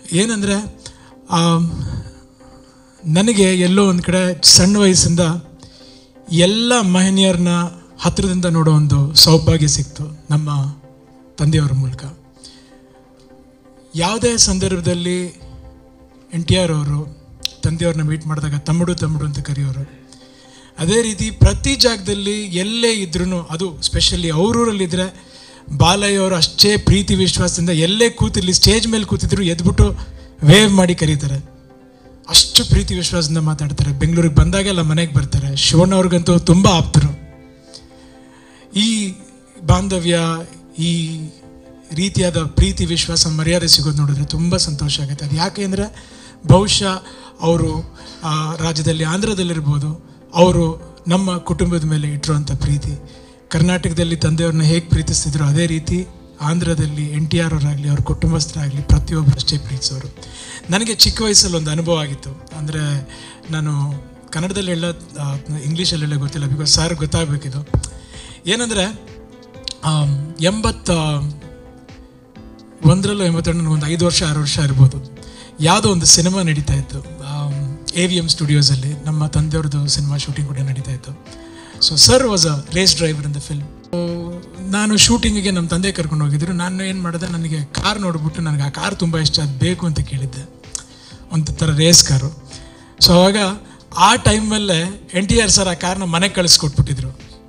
ಏನಂದರೆ ನನಗೆ ಎಲ್ಲೋ ಒಂದು ಕಡೆ ಸಣ್ಣ ವಯಸ್ಸಿಂದ ಎಲ್ಲ ಮಹನೀಯರನ್ನ ಹತ್ತಿರದಿಂದ ನೋಡೋ ಒಂದು ಸೌಭಾಗ್ಯ ಸಿಕ್ತು ನಮ್ಮ ತಂದೆಯವರ ಮೂಲಕ ಯಾವುದೇ ಸಂದರ್ಭದಲ್ಲಿ ಎನ್ ಟಿ ಆರ್ ಅವರು ತಂದೆಯವ್ರನ್ನ ಮೀಟ್ ಮಾಡಿದಾಗ ತಮ್ಮಡು ತಮ್ಮಡು ಅಂತ ಕರೆಯೋರು ಅದೇ ರೀತಿ ಪ್ರತಿ ಜಾಗದಲ್ಲಿ ಎಲ್ಲೇ ಇದ್ರೂ ಅದು ಸ್ಪೆಷಲಿ ಅವರೂರಲ್ಲಿದ್ದರೆ ಬಾಲಯ್ಯ ಅವರು ಅಷ್ಟೇ ಪ್ರೀತಿ ವಿಶ್ವಾಸದಿಂದ ಎಲ್ಲೇ ಕೂತಿರ್ಲಿ ಸ್ಟೇಜ್ ಮೇಲೆ ಕೂತಿದ್ರು ಎದ್ಬಿಟ್ಟು ವೇವ್ ಮಾಡಿ ಕರೀತಾರೆ ಅಷ್ಟು ಪ್ರೀತಿ ವಿಶ್ವಾಸದಿಂದ ಮಾತಾಡ್ತಾರೆ ಬೆಂಗಳೂರಿಗೆ ಬಂದಾಗೆಲ್ಲ ಮನೆಗೆ ಬರ್ತಾರೆ ಶಿವಣ್ಣ ಅವ್ರಿಗಂತೂ ತುಂಬ ಆಪ್ತರು ಈ ಬಾಂಧವ್ಯ ಈ ರೀತಿಯಾದ ಪ್ರೀತಿ ವಿಶ್ವಾಸ ಮರ್ಯಾದೆ ಸಿಗೋದು ನೋಡಿದ್ರೆ ತುಂಬ ಸಂತೋಷ ಆಗುತ್ತೆ ಅದು ಯಾಕೆ ಅಂದರೆ ಬಹುಶಃ ಅವರು ಆ, ರಾಜ್ಯದಲ್ಲಿ ಆಂಧ್ರದಲ್ಲಿರ್ಬೋದು ಅವರು ನಮ್ಮ ಕುಟುಂಬದ ಮೇಲೆ ಇಟ್ಟಿರುವಂಥ ಪ್ರೀತಿ ಕರ್ನಾಟಕದಲ್ಲಿ ತಂದೆಯವ್ರನ್ನ ಹೇಗೆ ಪ್ರೀತಿಸ್ತಿದ್ರು ಅದೇ ರೀತಿ ಆಂಧ್ರದಲ್ಲಿ ಎನ್ ಟಿ ಆರ್ ಅವರಾಗಲಿ ಅವ್ರ ಕುಟುಂಬಸ್ಥರಾಗಲಿ ಪ್ರತಿಯೊಬ್ಬರು ಅಷ್ಟೇ ಪ್ರೀತಿಸೋರು ನನಗೆ ಚಿಕ್ಕ ವಯಸ್ಸಲ್ಲಿ ಒಂದು ಅನುಭವ ಆಗಿತ್ತು ಅಂದರೆ ನಾನು ಕನ್ನಡದಲ್ಲಿ ಹೇಳ ಇಂಗ್ಲೀಷಲ್ಲಿ ಹೇಳೋ ಗೊತ್ತಿಲ್ಲ ಬಿಕಾಸ್ ಸಾರ್ ಗೊತ್ತಾಗಬೇಕಿದು ಏನಂದರೆ ಎಂಬತ್ತ ಒಂದರಲ್ಲೂ ಎಂಬತ್ತೆರಡು ಒಂದು ಐದು ವರ್ಷ ಆರು ವರ್ಷ ಇರ್ಬೋದು ಯಾವುದೋ ಒಂದು ಸಿನಿಮಾ ನಡೀತಾ ಇತ್ತು ಎ ವಿ ಎಮ್ ಸ್ಟುಡಿಯೋಸಲ್ಲಿ ನಮ್ಮ ತಂದೆಯವ್ರದ್ದು ಸಿನಿಮಾ ಶೂಟಿಂಗ್ ಕೂಡ ನಡೀತಾ ಇತ್ತು so sir was a race driver in the film ನಾನು ಶೂಟಿಂಗಿಗೆ ನಮ್ಮ ತಂದೆ ಕರ್ಕೊಂಡು ಹೋಗಿದ್ರು ನಾನು ಏನು ಮಾಡಿದೆ ನನಗೆ ಕಾರ್ ನೋಡಿಬಿಟ್ಟು ನನಗೆ ಆ ಕಾರ್ ತುಂಬ ಇಷ್ಟ ಅದು ಬೇಕು ಅಂತ ಕೇಳಿದ್ದೆ ಒಂದು ಥರ ರೇಸ್ ಕಾರು ಸೊ ಅವಾಗ ಆ ಟೈಮಲ್ಲೇ ಎನ್ ಟಿ ಆರ್ ಸರ್ ಆ ಕಾರ್ನ ಮನೆಗೆ ಕಳಿಸ್ಕೊಟ್ಬಿಟ್ಟಿದ್ರು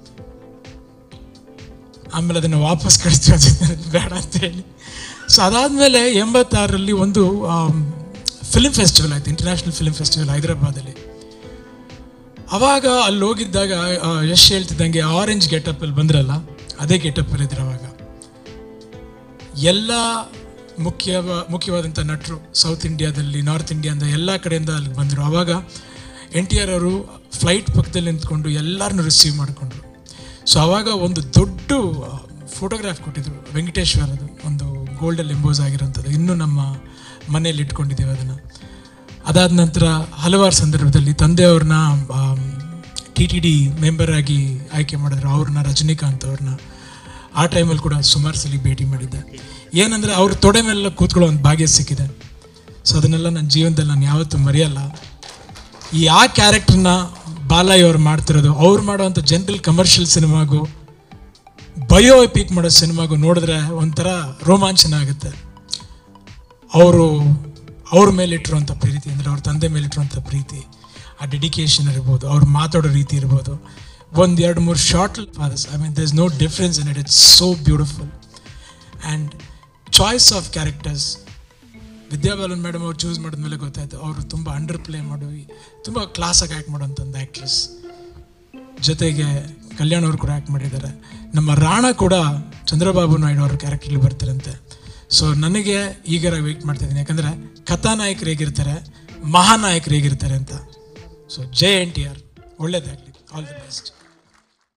ಆಮೇಲೆ ಅದನ್ನು ವಾಪಸ್ ಕಳಿಸ್ತೀವಿ ಅದು ಬೇಡ ಅಂತ ಹೇಳಿ ಸೊ ಅದಾದಮೇಲೆ ಎಂಬತ್ತಾರರಲ್ಲಿ ಒಂದು ಫಿಲ್ಮ್ ಫೆಸ್ಟಿವಲ್ ಆಯಿತು ಇಂಟರ್ನ್ಯಾಷನಲ್ ಫಿಲ್ಮ್ ಫೆಸ್ಟಿವಲ್ ಹೈದರಾಬಾದಲ್ಲಿ ಅವಾಗ ಅಲ್ಲಿ ಹೋಗಿದ್ದಾಗ ಆ, ಯಶ್ ಹೇಳ್ತಿದ್ದಂಗೆ ಆರೆಂಜ್ ಗೆಟಪ್ಪಲ್ಲಿ ಬಂದ್ರಲ್ಲ ಅದೇ ಗೆಟಪ್ಪಲ್ಲಿ ಇದ್ರು ಅವಾಗ ಎಲ್ಲ ಮುಖ್ಯ ಮುಖ್ಯವಾದಂಥ ನಟರು ಸೌತ್ ಇಂಡಿಯಾದಲ್ಲಿ ನಾರ್ತ್ ಇಂಡಿಯಾದ ಎಲ್ಲ ಕಡೆಯಿಂದ ಅಲ್ಲಿ ಬಂದರು ಆವಾಗ ಎನ್ ಟಿ ಆರ್ ಅವರು ಫ್ಲೈಟ್ ಪಕ್ಕದಲ್ಲಿ ನಿಂತ್ಕೊಂಡು ಎಲ್ಲರನ್ನೂ ರಿಸೀವ್ ಮಾಡಿಕೊಂಡ್ರು ಸೊ ಆವಾಗ ಒಂದು ದೊಡ್ಡ ಫೋಟೋಗ್ರಾಫ್ ಕೊಟ್ಟಿದ್ರು ವೆಂಕಟೇಶ್ವರದು ಒಂದು ಗೋಲ್ಡಲ್ಲಿ ಎಂಬೋಸ್ ಆಗಿರೋಂಥದ್ದು ಇನ್ನೂ ನಮ್ಮ ಮನೆಯಲ್ಲಿ ಇಟ್ಕೊಂಡಿದ್ದೀವಿ ಅದನ್ನು ಅದಾದ ನಂತರ ಹಲವಾರು ಸಂದರ್ಭದಲ್ಲಿ ತಂದೆಯವ್ರನ್ನ ಟಿ ಟಿ ಡಿ ಮೆಂಬರ್ ಆಗಿ ಆಯ್ಕೆ ಮಾಡಿದ್ರು ಅವ್ರನ್ನ ರಜನಿಕಾಂತ್ ಅವ್ರನ್ನ ಆ ಟೈಮಲ್ಲಿ ಕೂಡ ಸುಮಾರು ಸಲ ಭೇಟಿ ಮಾಡಿದ್ದೆ ಏನಂದರೆ ಅವ್ರ ತೊಡೆ ಮೇಲೆಲ್ಲ ಕೂತ್ಕೊಳ್ಳೋ ಒಂದು ಭಾಗ್ಯ ಸಿಕ್ಕಿದೆ ಸೊ ಅದನ್ನೆಲ್ಲ ನನ್ನ ಜೀವನದಲ್ಲಿ ನಾನು ಯಾವತ್ತೂ ಮರೆಯಲ್ಲ ಈ ಆ ಕ್ಯಾರೆಕ್ಟರ್ನ ಬಾಲಯ್ಯ ಅವ್ರು ಮಾಡ್ತಿರೋದು ಅವ್ರು ಮಾಡೋವಂಥ ಜನರಲ್ ಕಮರ್ಷಿಯಲ್ ಸಿನಿಮಾಗೂ ಬಯೋ ಎಪಿಕ್ ಮಾಡೋ ಸಿನಿಮಾಗೂ ನೋಡಿದ್ರೆ ಒಂಥರ ರೋಮಾಂಚನ ಆಗುತ್ತೆ ಅವರು ಅವ್ರ ಮೇಲೆ ಇಟ್ಟಿರುವಂಥ ಪ್ರೀತಿ ಅಂದರೆ ಅವ್ರ ತಂದೆ ಮೇಲೆ ಇಟ್ಟಿರುವಂಥ ಪ್ರೀತಿ ಆ ಡೆಡಿಕೇಶನ್ ಇರ್ಬೋದು ಅವ್ರು ಮಾತಾಡೋ ರೀತಿ ಇರ್ಬೋದು ಒಂದು ಎರಡು ಮೂರು short fathers I mean there is no difference in it it's so beautiful and choice of characters Vidya Balan madam ಅವ್ರು ಚೂಸ್ ಮಾಡಿದ್ಮೇಲೆ ಗೊತ್ತಾಯ್ತು ಅವರು ತುಂಬ ಅಂಡರ್ ಪ್ಲೇ ಮಾಡೋ ತುಂಬ ಕ್ಲಾಸಾಗಿ ಆ್ಯಕ್ಟ್ ಮಾಡೋಂಥ ಒಂದು ಆ್ಯಕ್ಟ್ರೆಸ್ ಜೊತೆಗೆ ಕಲ್ಯಾಣ್ ಅವರು ಕೂಡ ಆ್ಯಕ್ಟ್ ಮಾಡಿದ್ದಾರೆ ನಮ್ಮ ರಾಣ ಕೂಡ ಚಂದ್ರಬಾಬು ನಾಯ್ಡು ಅವ್ರ ಕ್ಯಾರೆಕ್ಟರ್ಲಿ ಬರ್ತಾರಂತೆ ಸೊ ನನಗೆ ಈಗರ ವೆಯ್ಟ್ ಮಾಡ್ತಿದ್ದೀನಿ ಯಾಕಂದರೆ ಕಥಾನಾಯಕರು ಹೇಗಿರ್ತಾರೆ ಮಹಾನಾಯಕರು ಹೇಗಿರ್ತಾರೆ ಅಂತ ಸೊ ಜೈ ಎನ್ ಟಿ ಆರ್ ಒಳ್ಳೇದಾಗಲಿ ಆಲ್ ದಿ ಬೆಸ್ಟ್